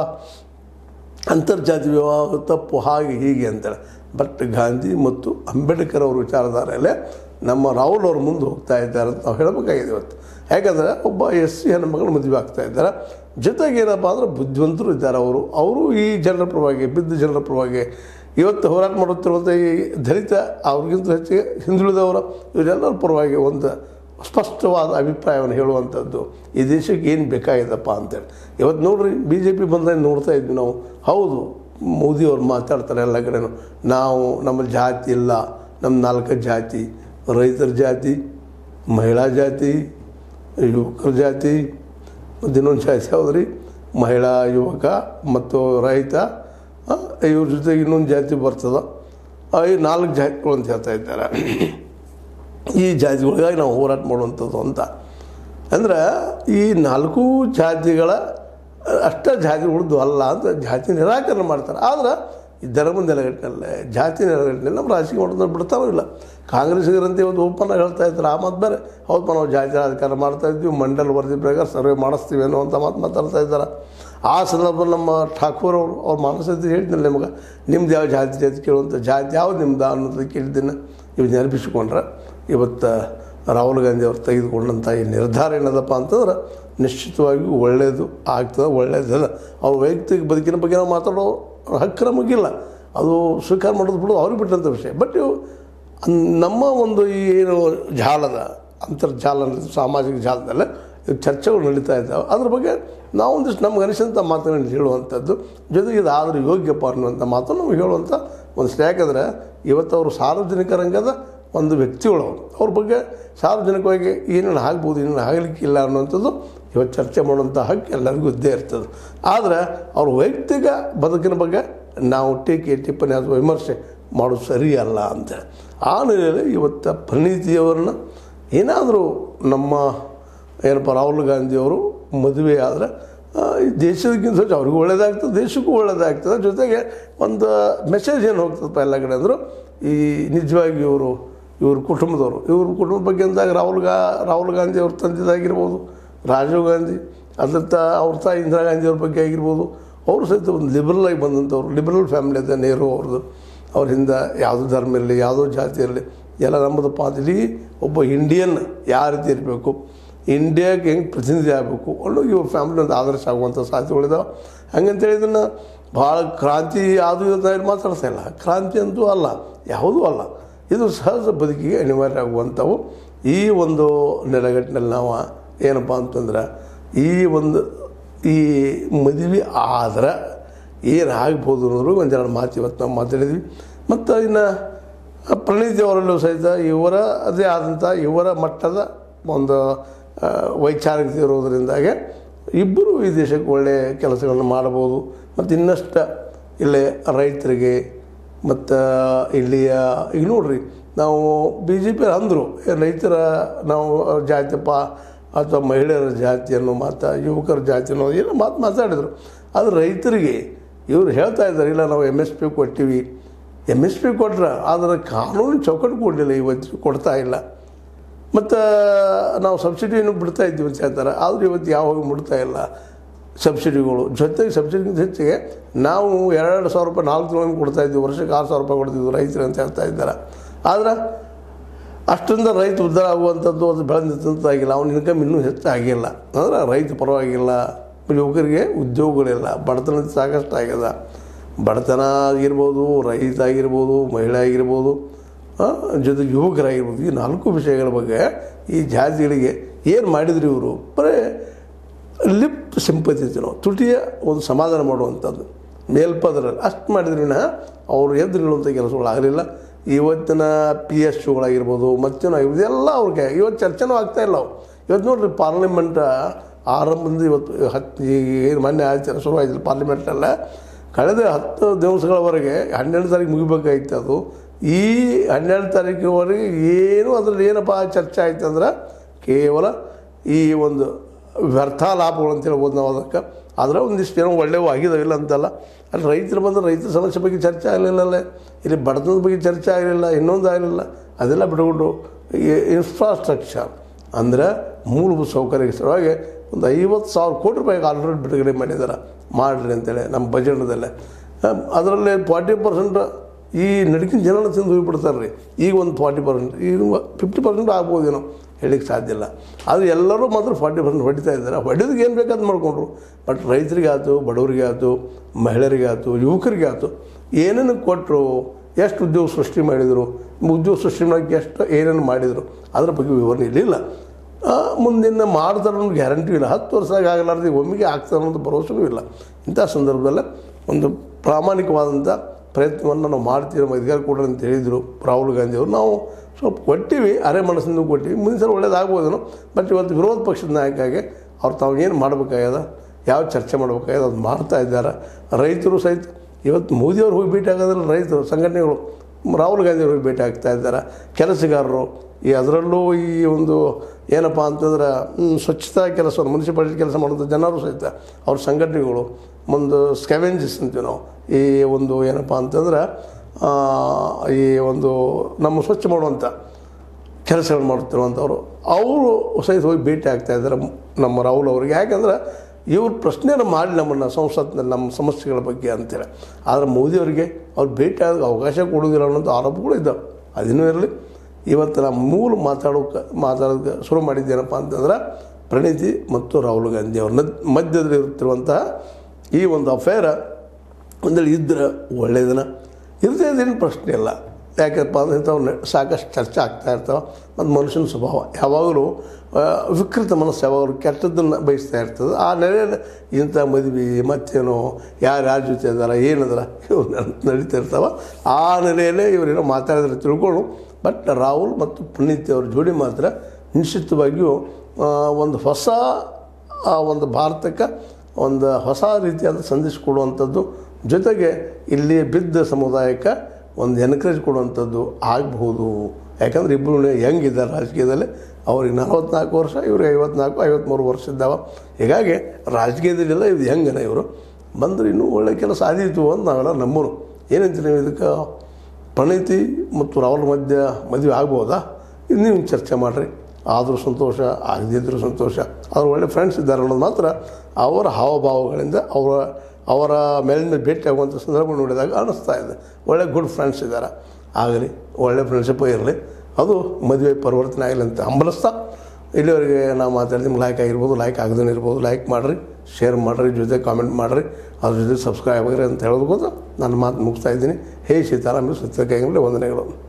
ಅಂತರ್ಜಾತಿ ವಿವಾಹ ತಪ್ಪು ಹಾಗೆ ಹೀಗೆ ಅಂತೇಳಿ ಬಟ್ ಗಾಂಧಿ ಮತ್ತು ಅಂಬೇಡ್ಕರ್ ಅವ್ರ ವಿಚಾರಧಾರೆಯಲ್ಲೇ ನಮ್ಮ ರಾಹುಲ್ ಅವ್ರ ಮುಂದೆ ಹೋಗ್ತಾ ಇದ್ದಾರೆ ಅಂತ ನಾವು ಹೇಳಬೇಕಾಗಿದೆ ಇವತ್ತು ಯಾಕಂದರೆ ಒಬ್ಬ ಎಸ್ ಸಿ ಹೆಣ್ಮಗಳು ಮದುವೆ ಆಗ್ತಾ ಇದ್ದಾರೆ ಜೊತೆಗೆ ಏನಪ್ಪ ಅಂದ್ರೆ ಬುದ್ಧಿವಂತರು ಇದ್ದಾರೆ ಅವರು ಅವರು ಈ ಜನರ ಪರವಾಗಿ ಬಿದ್ದ ಜನರ ಪರವಾಗಿ ಇವತ್ತು ಹೋರಾಟ ಮಾಡುತ್ತಿರುವಂಥ ಈ ದಲಿತ ಅವ್ರಿಗಿಂತ ಹೆಚ್ಚಿಗೆ ಹಿಂದುಳಿದವರು ಇವರೆಲ್ಲರ ಪರವಾಗಿ ಒಂದು ಸ್ಪಷ್ಟವಾದ ಅಭಿಪ್ರಾಯವನ್ನು ಹೇಳುವಂಥದ್ದು ಈ ದೇಶಕ್ಕೆ ಏನು ಬೇಕಾಗಿದೆಪ್ಪ ಅಂತೇಳಿ ಇವತ್ತು ನೋಡ್ರಿ ಬಿ ಜೆ ಪಿ ಬಂದಾಗ ನೋಡ್ತಾ ಇದ್ವಿ ನಾವು ಹೌದು ಮೋದಿಯವ್ರು ಮಾತಾಡ್ತಾರೆ ಎಲ್ಲ ಕಡೆನೂ ನಾವು ನಮ್ಮ ಜಾತಿ ಇಲ್ಲ ನಮ್ಮ ನಾಲ್ಕು ಜಾತಿ ರೈತರ ಜಾತಿ ಮಹಿಳಾ ಜಾತಿ ಯುವಕರ ಜಾತಿ ಮತ್ತು ಇನ್ನೊಂದು ಜಾತಿ ಯಾವ್ದು ರೀ ಮಹಿಳಾ ಯುವಕ ಮತ್ತು ರೈತ ಆ, ಇವ್ರ ಜೊತೆಗೆ ಇನ್ನೊಂದು ಜಾತಿ ಬರ್ತದೆ ಆ, ಈ ನಾಲ್ಕು ಜಾತಿಗಳು ಅಂತ ಹೇಳ್ತಾ ಇದ್ದಾರೆ ಈ ಜಾತಿಗಳಿಗಾಗಿ ನಾವು ಹೋರಾಟ ಮಾಡುವಂಥದ್ದು ಅಂತ ಅಂದ್ರೆ ಈ ನಾಲ್ಕು ಜಾತಿಗಳ ಅಷ್ಟ ಜಾತಿಗಳದ್ದು ಅಲ್ಲ ಅಂತ ಜಾತಿ ನಿರಾಕರಣೆ ಮಾಡ್ತಾರೆ ಆದ್ರೆ ಈ ಧರ್ಮ ನೆಲೆಗಟ್ಟಿನಲ್ಲೇ ಜಾತಿ ನೆಲೆಗಟ್ಟಿನಲ್ಲಿ ನಮ್ಮ ರಾಜಕೀಯ ಮಾಡೋದನ್ನ ಬಿಡ್ತಾರೋ ಇಲ್ಲ ಕಾಂಗ್ರೆಸ್ಸಿಗರಂತೆ ಇವತ್ತು ಓಪನ್ ಆಗಿ ಹೇಳ್ತಾ ಇದ್ದಾರೆ ಆ ಮಾತು ಬೇರೆ ಹೌದಪ್ಪ ನಾವು ಜಾತಿ ರಾಜಕಾರಣ ಮಾಡ್ತಾ ಇದ್ವಿ ಮಂಡಲ್ ವರದಿ ಪ್ರಕಾರ ಸರ್ವೆ ಮಾಡಿಸ್ತೀವಿ ಅನ್ನುವಂಥ ಮಾತು ಮಾತಾಡ್ತಾ ಇದ್ದಾರೆ ಆ ಸಂದರ್ಭದಲ್ಲಿ ನಮ್ಮ ಠಾಕೂರ್ ಅವರು ಅವ್ರ ಮಾನಸತಿ ಹೇಳ್ತಿಲ್ಲ ನಿಮ್ಗೆ ನಿಮ್ದು ಯಾವ ಜಾತಿ ಜಾತಿ ಕೇಳುವಂಥ ಜಾತಿ ಯಾವ್ದು ನಿಮ್ದು ಅನ್ನೋದು ಕೇಳಿದ್ದನ್ನು ಇವು ನೆನಪಿಸಿಕೊಂಡ್ರೆ ಇವತ್ತು ರಾಹುಲ್ ಗಾಂಧಿ ಅವರು ತೆಗೆದುಕೊಂಡಂಥ ಈ ನಿರ್ಧಾರ ಏನದಪ್ಪ ಅಂತಂದ್ರೆ ನಿಶ್ಚಿತವಾಗಿಯೂ ಒಳ್ಳೆಯದು ಆಗ್ತದೆ ಒಳ್ಳೆಯದಲ್ಲ ಅವ್ರ ವೈಯಕ್ತಿಕ ಬದುಕಿನ ಬಗ್ಗೆ ನಾವು ಮಾತಾಡೋ ಹಕ್ಕು ನಮಗಿಲ್ಲ ಅದು ಸ್ವೀಕಾರ ಮಾಡೋದು ಬಿಡೋದು ಅವ್ರಿಗೆ ಬಿಟ್ಟಂಥ ವಿಷಯ ಬಟ್ ಇವು ಅನ್- ನಮ್ಮ ಒಂದು ಈ ಏನು ಜಾಲದ ಅಂತರ್ಜಾಲ ಅನ್ನೋದು ಸಾಮಾಜಿಕ ಜಾಲದಲ್ಲೇ ಇವು ಚರ್ಚೆಗಳು ನಡೀತಾ ಇದ್ದಾವೆ ಅದ್ರ ಬಗ್ಗೆ ನಾವು ಒಂದಿಷ್ಟು ನಮ್ಗೆ ಅನಿಸಿದಂಥ ಮಾತುಗಳನ್ನು ಹೇಳುವಂಥದ್ದು ಜೊತೆಗೆ ಇದಾದರೂ ಯೋಗ್ಯಪ್ಪ ಅನ್ನುವಂಥ ಮಾತನ್ನು ನಾವು ಹೇಳುವಂಥ ಒಂದು ಯಾಕಂದರೆ ಇವತ್ತು ಅವರು ಸಾರ್ವಜನಿಕ ರಂಗದ ಒಂದು ವ್ಯಕ್ತಿಗಳು ಅವರು ಅವ್ರ ಬಗ್ಗೆ ಸಾರ್ವಜನಿಕವಾಗಿ ಏನೇನು ಆಗ್ಬೋದು ಏನೇನು ಆಗಲಿಕ್ಕಿಲ್ಲ ಅನ್ನುವಂಥದ್ದು ಇವತ್ತು ಚರ್ಚೆ ಮಾಡುವಂಥ ಹಕ್ಕು ಎಲ್ಲರಿಗೂ ಇದ್ದೇ ಇರ್ತದೆ ಆದರೆ ಅವ್ರ ವೈಯಕ್ತಿಕ ಬದುಕಿನ ಬಗ್ಗೆ ನಾವು ಟೀಕೆ ಟಿಪ್ಪಣಿ ಅಥವಾ ವಿಮರ್ಶೆ ಮಾಡೋದು ಸರಿಯಲ್ಲ ಅಂತೇಳಿ ಆ ನೆಲೆಯಲ್ಲಿ ಇವತ್ತು ಪ್ರಣೀತಿಯವರನ್ನ ಏನಾದರೂ ನಮ್ಮ ಏನಪ್ಪ ರಾಹುಲ್ ಗಾಂಧಿಯವರು ಮದುವೆ ಆದರೆ ಈ ದೇಶದಕ್ಕಿಂತ ಹೆಚ್ಚು ಅವ್ರಿಗೂ ಒಳ್ಳೇದಾಗ್ತದೆ ದೇಶಕ್ಕೂ ಒಳ್ಳೇದಾಗ್ತದೆ ಜೊತೆಗೆ ಒಂದು ಮೆಸೇಜ್ ಏನು ಹೋಗ್ತದಪ್ಪ ಎಲ್ಲ ಕಡೆ ಅಂದರು ಈ ನಿಜವಾಗಿ ಇವರು ಇವ್ರ ಕುಟುಂಬದವರು ಇವ್ರ ಕುಟುಂಬದ ಬಗ್ಗೆ ಅಂದಾಗ ರಾಹುಲ್ ಗಾ ರಾಹುಲ್ ಗಾಂಧಿ ಅವ್ರ ತಂದೆದಾಗಿರ್ಬೋದು ರಾಜೀವ್ ಗಾಂಧಿ ಅದ್ರ ತ ಅವ್ರ ತಾಯಿ ಇಂದಿರಾ ಗಾಂಧಿ ಅವ್ರ ಬಗ್ಗೆ ಆಗಿರ್ಬೋದು ಅವರು ಸಹಿತ ಒಂದು ಲಿಬರಲ್ ಆಗಿ ಬಂದಂಥವ್ರು ಲಿಬರಲ್ ಫ್ಯಾಮಿಲಿ ಅದ ನೆಹರು ಅವ್ರದ್ದು ಅವ್ರ ಹಿಂದೆ ಯಾವುದೋ ಧರ್ಮ ಇರಲಿ ಯಾವುದೋ ಜಾತಿ ಇರಲಿ ಎಲ್ಲ ನಮ್ಮದಪ್ಪ ಅಂತ ಇಡೀ ಒಬ್ಬ ಇಂಡಿಯನ್ ಯಾವ ರೀತಿ ಇರಬೇಕು ಇಂಡಿಯಾಗೆ ಹೆಂಗೆ ಪ್ರತಿನಿಧಿ ಆಗಬೇಕು ಅನ್ನೋ ಇವ್ರ ಫ್ಯಾಮಿಲಿ ಒಂದು ಆದರ್ಶ ಆಗುವಂಥ ಸಾಧ್ಯತೆಗಳಿದಾವೆ ಹಂಗಂತೇಳಿ ಇದನ್ನು ಭಾಳ ಕ್ರಾಂತಿ ಯಾವುದು ಇದು ನಾನು ಮಾತಾಡ್ತಾ ಇಲ್ಲ ಕ್ರಾಂತಿ ಅಂತೂ ಅಲ್ಲ ಯಾವುದೂ ಅಲ್ಲ ಇದು ಸಹಜ ಬದುಕಿಗೆ ಅನಿವಾರ್ಯ ಆಗುವಂಥವು ಈ ಒಂದು ನೆಲೆಗಟ್ಟಿನಲ್ಲಿ ನಾವು ಏನಪ್ಪ ಅಂತಂದ್ರೆ ಈ ಒಂದು ಈ ಮದುವೆ ಆದ್ರೆ ಏನು ಆಗ್ಬೋದು ಅನ್ನೋದ್ರ ಬಗ್ಗೆ ಒಂದೆರಡು ಮಾತು ಇವತ್ತು ನಾವು ಮಾತಾಡಿದ್ವಿ ಮತ್ತು ಇನ್ನು ಪ್ರಣೀತಿ ಅವರಲ್ಲೂ ಸಹಿತ ಇವರ ಅದೇ ಆದಂಥ ಇವರ ಮಟ್ಟದ ಒಂದು ಆ, ವೈಚಾರಿಕತೆ ಇರೋದರಿಂದಾಗೆ ಇಬ್ಬರು ಈ ದೇಶಕ್ಕೆ ಒಳ್ಳೆಯ ಕೆಲಸಗಳನ್ನು ಮಾಡ್ಬೋದು ಮತ್ತು ಇನ್ನಷ್ಟು ಇಲ್ಲೇ ರೈತರಿಗೆ ಮತ್ತು ಇಲ್ಲಿಯ ಈಗ ನೋಡ್ರಿ ನಾವು ಬಿ ಜೆ ಪಿ ಅಂದರು ರೈತರ ನಾವು ಜಾತಿಯಪ್ಪ ಅಥವಾ ಮಹಿಳೆಯರ ಜಾತಿ ಅನ್ನೋ ಮಾತು ಯುವಕರ ಜಾತಿ ಅನ್ನೋ ಏನೋ ಮಾತು ಮಾತಾಡಿದರು ಆದರೆ ರೈತರಿಗೆ ಇವರು ಹೇಳ್ತಾ ಇದ್ದಾರೆ ಇಲ್ಲ ನಾವು ಎಮ್ ಎಸ್ ಪಿ ಕೊಟ್ಟಿವಿ ಎಮ್ ಎಸ್ ಪಿ ಕೊಟ್ರೆ ಆದರೆ ಕಾನೂನು ಚೌಕಟ್ಟು ಕೊಡಲಿಲ್ಲ ಇವತ್ತು ಕೊಡ್ತಾ ಇಲ್ಲ ಮತ್ತು ನಾವು ಸಬ್ಸಿಡಿಯನ್ನು ಬಿಡ್ತಾ ಇದ್ದೀವಿ ಅಂತ ಹೇಳ್ತಾರೆ ಆದರೂ ಇವತ್ತು ಯಾವಾಗ ಬಿಡ್ತಾ ಇಲ್ಲ ಸಬ್ಸಿಡಿಗಳು ಜೊತೆಗೆ ಸಬ್ಸಿಡಿಗಿಂತ ಹೆಚ್ಚಿಗೆ ನಾವು ಎರಡು ಸಾವಿರ ರೂಪಾಯಿ ನಾಲ್ಕು ತಿಂಗಳಿಗೆ ಕೊಡ್ತಾ ಇದ್ದೀವಿ ವರ್ಷಕ್ಕೆ ಆರು ಸಾವಿರ ರೂಪಾಯಿ ಕೊಡ್ತಿದ್ವಿ ರೈತರು ಅಂತ ಹೇಳ್ತಾ ಇದ್ದಾರೆ ಆದ್ರೆ ಅಷ್ಟರಿಂದ ರೈತ ಉದ್ಧಾರ ಆಗುವಂಥದ್ದು ಅದು ಬೆಳೆದಿತ್ತಂತಾಗಿಲ್ಲ ಅವನ ಇನ್ಕಮ್ ಇನ್ನೂ ಹೆಚ್ಚಾಗಿಲ್ಲ ಅಂದ್ರೆ ರೈತ ಪರವಾಗಿಲ್ಲ ಯುವಕರಿಗೆ ಉದ್ಯೋಗಗಳಿಲ್ಲ ಬಡತನ ಸಾಕಷ್ಟು ಆಗ್ಯದ ಬಡತನ ಆಗಿರ್ಬೋದು ರೈತ ಆಗಿರ್ಬೋದು ಮಹಿಳೆ ಆಗಿರ್ಬೋದು ಆ, ಜೊತೆಗೆ ಯುವಕರಾಗಿರ್ಬೋದು ಈ ನಾಲ್ಕು ವಿಷಯಗಳ ಬಗ್ಗೆ ಈ ಜಾತಿಗಳಿಗೆ ಏನು ಮಾಡಿದ್ರು ಇವರು ಬರೀ ಲಿಪ್ ಸಿಂಪತಿ ಅಂತೀವಿ ನಾವು ತುಟಿಯ ಒಂದು ಸಮಾಧಾನ ಮಾಡುವಂಥದ್ದು ಮೇಲ್ಪದರಲ್ಲಿ ಅಷ್ಟು ಮಾಡಿದ್ರಿನ ಅವರು ಎದ್ದು ನಿಲ್ಲುವಂಥ ಕೆಲಸಗಳು ಆಗಲಿಲ್ಲ ಇವತ್ತಿನ ಪಿ ಎಸ್ ಯುಗಳಾಗಿರ್ಬೋದು ಮತ್ತೇನೋ ಆಗಿರ್ಬೋದು ಎಲ್ಲ ಅವ್ರಿಗೆ ಇವತ್ತು ಚರ್ಚೆನೂ ಆಗ್ತಾ ಇಲ್ಲ ಅವು ಇವತ್ತು ನೋಡ್ರಿ ಪಾರ್ಲಿಮೆಂಟ್ ಆರಂಭದಿಂದ ಇವತ್ತು ಹತ್ತು ಏನು ಮೊನ್ನೆ ಆಚರಣೆ ಶುರು ಆಯ್ತು ಪಾರ್ಲಿಮೆಂಟಲ್ಲ ಕಳೆದ ಹತ್ತು ದಿವಸಗಳವರೆಗೆ ಹನ್ನೆರಡು ತಾರೀಕು ಮುಗಿಬೇಕಾಗಿತ್ತು ಅದು ಈ ಹನ್ನೆರಡು ತಾರೀಕಿನವರೆಗೆ ಏನು ಅದರಲ್ಲಿ ಏನಪ್ಪ ಚರ್ಚೆ ಆಯ್ತು ಅಂದ್ರೆ ಕೇವಲ ಈ ಒಂದು ವ್ಯರ್ಥ ಲಾಭಗಳು ಅಂತ ಹೇಳ್ಬೋದು ನಾವು ಅದಕ್ಕೆ ಆದರೆ ಒಂದಿಷ್ಟು ಏನೋ ಒಳ್ಳೆಯವು ಆಗಿದಾವಿಲ್ಲ ಅಂತಲ್ಲ ಅಲ್ಲಿ ರೈತರು ಬಂದು ರೈತರ ಸಮಸ್ಯೆ ಬಗ್ಗೆ ಚರ್ಚೆ ಆಗಲಿಲ್ಲಲ್ಲೇ ಇಲ್ಲಿ ಬಡತನದ ಬಗ್ಗೆ ಚರ್ಚೆ ಆಗಲಿಲ್ಲ ಇನ್ನೊಂದು ಆಗಲಿಲ್ಲ ಅದೆಲ್ಲ ಬಿಟ್ಕೊಂಡು ಈ ಇನ್ಫ್ರಾಸ್ಟ್ರಕ್ಚರ್ ಅಂದರೆ ಮೂಲಭೂತ ಸೌಕರ್ಯ ಸಲುವಾಗಿ ಒಂದು ಐವತ್ತು ಸಾವಿರ ಕೋಟಿ ರೂಪಾಯಿಗೆ ಆಲ್ರೆಡಿ ಬಿಡುಗಡೆ ಮಾಡಿದ್ದಾರೆ ಮಾಡಿರಿ ಅಂತೇಳಿ ನಮ್ಮ ಬಜೆಟ್ದಲ್ಲೇ ಅದರಲ್ಲಿ ಫಾರ್ಟಿ ಪರ್ಸೆಂಟ್ ಈ ನಡಕಿನ ಜನನ ತಿಂದು ಹೋಗ್ಬಿಡ್ತಾರೆ ರೀ ಈಗ ಒಂದು ಫಾರ್ಟಿ ಪರ್ಸೆಂಟ್ ಈಗ ಫಿಫ್ಟಿ ಪರ್ಸೆಂಟ್ ಆಗ್ಬೋದೇನೋ ಹೇಳಿಕ್ಕೆ ಸಾಧ್ಯ ಇಲ್ಲ ಆದರೆ ಎಲ್ಲರೂ ಮಾತ್ರ ಫಾರ್ಟಿ ಪರ್ಸೆಂಟ್ ಹೊಡಿತಾ ಇದ್ದಾರೆ ಹೊಡೆದಕ್ಕೆ ಏನು ಬೇಕಾದ್ ಮಾಡ್ಕೊಂಡ್ರು ಬಟ್ ರೈತರಿಗೆ ಆಯ್ತು ಬಡವರಿಗೆ ಆಯ್ತು ಮಹಿಳೆಯರಿಗೆ ಆಯ್ತು ಯುವಕರಿಗೆ ಆಯ್ತು ಏನೇನು ಕೊಟ್ಟರು ಎಷ್ಟು ಉದ್ಯೋಗ ಸೃಷ್ಟಿ ಮಾಡಿದರು ಉದ್ಯೋಗ ಸೃಷ್ಟಿ ಮಾಡೋಕ್ಕೆ ಎಷ್ಟು ಏನೇನು ಮಾಡಿದರು ಅದ್ರ ಬಗ್ಗೆ ವಿವರಣೆ ಇರಲಿಲ್ಲ ಮುಂದಿನ ಮಾಡ್ತಾರೆ ಅನ್ನೋ ಗ್ಯಾರಂಟಿ ಇಲ್ಲ ಹತ್ತು ವರ್ಷದಾಗ ಆಗಲಾರ್ದು ಒಮ್ಮೆಗೆ ಆಗ್ತಾರೆ ಅನ್ನೋದು ಭರವಸೆನೂ ಇಲ್ಲ ಇಂಥ ಸಂದರ್ಭದಲ್ಲಿ ಒಂದು ಪ್ರಾಮಾಣಿಕವಾದಂಥ ಪ್ರಯತ್ನವನ್ನು ನಾವು ಮಾಡ್ತೀವಿ ನಮ್ಮ ಅಧಿಕಾರ ಕೊಡ್ರಿ ಅಂತ ಹೇಳಿದರು ರಾಹುಲ್ ಗಾಂಧಿ ಅವರು ನಾವು ಸ್ವಲ್ಪ ಕೊಟ್ಟಿವಿ ಅರೆ ಮನಸ್ಸಿಂದ ಕೊಟ್ಟಿವಿ ಮುಂದಿನ ಸಲ ಒಳ್ಳೇದಾಗ್ಬೋದೇನೋ ಬಟ್ ಇವತ್ತು ವಿರೋಧ ಪಕ್ಷದ ನಾಯಕಾಗಿ ಅವ್ರು ತಾವು ಏನು ಮಾಡಬೇಕಾಗ್ಯದ ಯಾವ ಚರ್ಚೆ ಮಾಡಬೇಕಾಗ್ಯದ ಅದು ಮಾಡ್ತಾ ಇದ್ದಾರೆ ರೈತರು ಸಹಿತ ಇವತ್ತು ಮೋದಿಯವ್ರು ಹೋಗಿ ಭೇಟಿ ಆಗೋದ್ರಲ್ಲಿ ರೈತರು ಸಂಘಟನೆಗಳು ರಾಹುಲ್ ಗಾಂಧಿ ಅವ್ರಿಗೆ ಭೇಟಿ ಆಗ್ತಾ ಇದ್ದಾರೆ ಕೆಲಸಗಾರರು ಈ ಅದರಲ್ಲೂ ಈ ಒಂದು ಏನಪ್ಪ ಅಂತಂದ್ರೆ ಹ್ಮ್, ಸ್ವಚ್ಛತಾ ಕೆಲಸ ಮುನ್ಸಿಪಾಲಿಟಿ ಕೆಲಸ ಮಾಡೋಂಥ ಜನರು ಸಹಿತ ಅವ್ರ ಸಂಘಟನೆಗಳು ಒಂದು ಸ್ಕ್ಯಾವೆಂಜಸ್ ಅಂತೀವಿ ನಾವು ಈ ಒಂದು ಏನಪ್ಪ ಅಂತಂದ್ರೆ ಆ, ಈ ಒಂದು ನಮ್ಮ ಸ್ವಚ್ಛ ಮಾಡುವಂಥ ಕೆಲಸಗಳು ಮಾಡ್ತಿರುವಂಥವ್ರು ಅವರು ಸಹಿತ ಹೋಗಿ ಭೇಟಿ ಆಗ್ತಾ ಇದ್ದಾರೆ ನಮ್ಮ ರಾಹುಲ್ ಅವರಿಗೆ ಯಾಕಂದ್ರೆ ಇವ್ರು ಪ್ರಶ್ನೆಯನ್ನು ಮಾಡಿ ನಮ್ಮನ್ನು ಸಂಸತ್ನಲ್ಲಿ ನಮ್ಮ ಸಮಸ್ಯೆಗಳ ಬಗ್ಗೆ ಅಂತೇಳಿ ಆದರೆ ಮೋದಿಯವರಿಗೆ ಅವ್ರು ಭೇಟಿ ಆಗ ಅವಕಾಶ ಕೊಡೋದಿಲ್ಲ ಅನ್ನೋದು ಆರೋಪಗಳು ಇದ್ದಾವೆ ಅದಿನ್ನೂ ಇರಲಿ ಇವತ್ತು ನಾವು ಮೂಲ ಮಾತಾಡೋಕೆ ಮಾತಾಡೋಕೆ ಶುರು ಮಾಡಿದ್ದೇನಪ್ಪ ಅಂತಂದ್ರೆ ಪ್ರಣೀತಿ ಮತ್ತು ರಾಹುಲ್ ಗಾಂಧಿ ಅವ್ರ ನದ್ ಮಧ್ಯದಲ್ಲಿ ಇರುತ್ತಿರುವಂತಹ ಈ ಒಂದು ಅಫೇರ ಒಂದೇಳಿ ಇದ್ರೆ ಒಳ್ಳೆಯದನ್ನ ಇರದೇ ಇದೇನು ಪ್ರಶ್ನೆ ಇಲ್ಲ ಯಾಕಪ್ಪ ಅಂದ್ರೆ ಇಂಥವು ನ- ಸಾಕಷ್ಟು ಚರ್ಚೆ ಆಗ್ತಾ ಇರ್ತಾವೆ ಮತ್ತು ಮನುಷ್ಯನ ಸ್ವಭಾವ ಯಾವಾಗಲೂ ಆ, ವಿಕೃತ ಮನಸ್ಸು ಯಾವಾಗಲೂ ಕೆಟ್ಟದ್ದನ್ನು ಬಯಸ್ತಾ ಇರ್ತದೆ ಆ ನೆಲೆಯಲ್ಲಿ ಇಂಥ ಮದುವೆ ಮತ್ತೇನೋ ಯಾರು ಯಾರ ಜೊತೆ ಇದಾರ ಏನದಾರ ಇವು ನಡ್- ನಡೀತಾ ಇರ್ತಾವೆ ಆ ನೆಲೆಯಲ್ಲೇ ಇವರೇನೋ ಮಾತಾಡಿದ್ರೆ ತಿಳ್ಕೊಂಡು ಬಟ್ ರಾಹುಲ್ ಮತ್ತು ಪುನೀತ್ ಅವ್ರ ಜೋಡಿ ಮಾತ್ರ ನಿಶ್ಚಿತವಾಗಿಯೂ ಆ, ಒಂದು ಹೊಸ ಆ ಒಂದು ಭಾರತಕ್ಕೆ ಒಂದು ಹೊಸ ರೀತಿಯಾದ ಸಂದೇಶ ಕೊಡುವಂಥದ್ದು ಜೊತೆಗೆ ಇಲ್ಲಿ ಬಿದ್ದ ಸಮುದಾಯಕ್ಕೆ ಒಂದು ಎನ್ಕರೇಜ್ ಕೊಡುವಂಥದ್ದು ಆಗಬಹುದು ಯಾಕಂದ್ರೆ ಇಬ್ಬರು ಹೆಂಗಿದ್ದಾರೆ ರಾಜಕೀಯದಲ್ಲಿ ಅವ್ರಿಗೆ ನಲವತ್ನಾಲ್ಕು ವರ್ಷ ಇವ್ರಿಗೆ ಐವತ್ನಾಲ್ಕು ಐವತ್ತ್ಮೂರು ವರ್ಷ ಇದ್ದಾವೆ ಹೀಗಾಗಿ ರಾಜಕೀಯದಲ್ಲೆಲ್ಲ ಇದು ಹೆಂಗನ ಇವರು ಬಂದ್ರೆ ಇನ್ನೂ ಒಳ್ಳೆ ಕೆಲಸ ಆದೀತು ಅಂತ ನಾವೆಲ್ಲ ನಂಬೋನು ಏನಂತೀರಿ ನೀವು ಇದಕ್ಕೆ ಪ್ರಣೀತಿ ಮತ್ತು ರಾಹುಲ್ ಮಧ್ಯ ಮದುವೆ ಆಗ್ಬೋದಾ ಇದು ನೀವು ಚರ್ಚೆ ಮಾಡಿರಿ ಆದರೂ ಸಂತೋಷ ಆಗದಿದ್ದರೂ ಸಂತೋಷ ಅವ್ರು ಒಳ್ಳೆ ಫ್ರೆಂಡ್ಸ್ ಇದ್ದಾರೆ ಅನ್ನೋದು ಮಾತ್ರ ಅವರ ಹಾವಭಾವಗಳಿಂದ ಅವರ ಅವರ ಮೇಲಿನ ಭೇಟಿ ಆಗುವಂಥ ಸಂದರ್ಭ ನೋಡಿದಾಗ ಅನ್ನಿಸ್ತಾ ಇದೆ ಒಳ್ಳೆ ಗುಡ್ ಫ್ರೆಂಡ್ಸ್ ಇದ್ದಾರೆ ಆಗಲಿ ಒಳ್ಳೆ ಫ್ರೆಂಡ್ಶಿಪ್ ಇರಲಿ ಅದು ಮದುವೆ ಪರಿವರ್ತನೆ ಆಗಲಿ ಅಂತ ಹಂಬಲಿಸ್ತಾ ಇಲ್ಲಿವರೆಗೆ ನಾವು ಮಾತಾಡಿದ ನಿಮ್ಗೆ ಲೈಕ್ ಆಗಿರ್ಬೋದು ಲೈಕ್ ಆಗದೇ ಇರ್ಬೋದು ಲೈಕ್ ಮಾಡಿರಿ ಶೇರ್ ಮಾಡಿರಿ ಜೊತೆ ಕಾಮೆಂಟ್ ಮಾಡಿರಿ ಅದ್ರ ಜೊತೆ ಸಬ್ಸ್ಕ್ರೈಬ್ ಆಗಿರಿ ಅಂತ ಹೇಳೋದಕ್ಕೋಸ್ಕರ ನನ್ನ ಮಾತು ಮುಗಿಸ್ತಾ ಇದ್ದೀನಿ ಹೇ ಸೀತಾರಾಮ ಸತ್ಯಕಾಯಿ ವಂದನೆಗಳು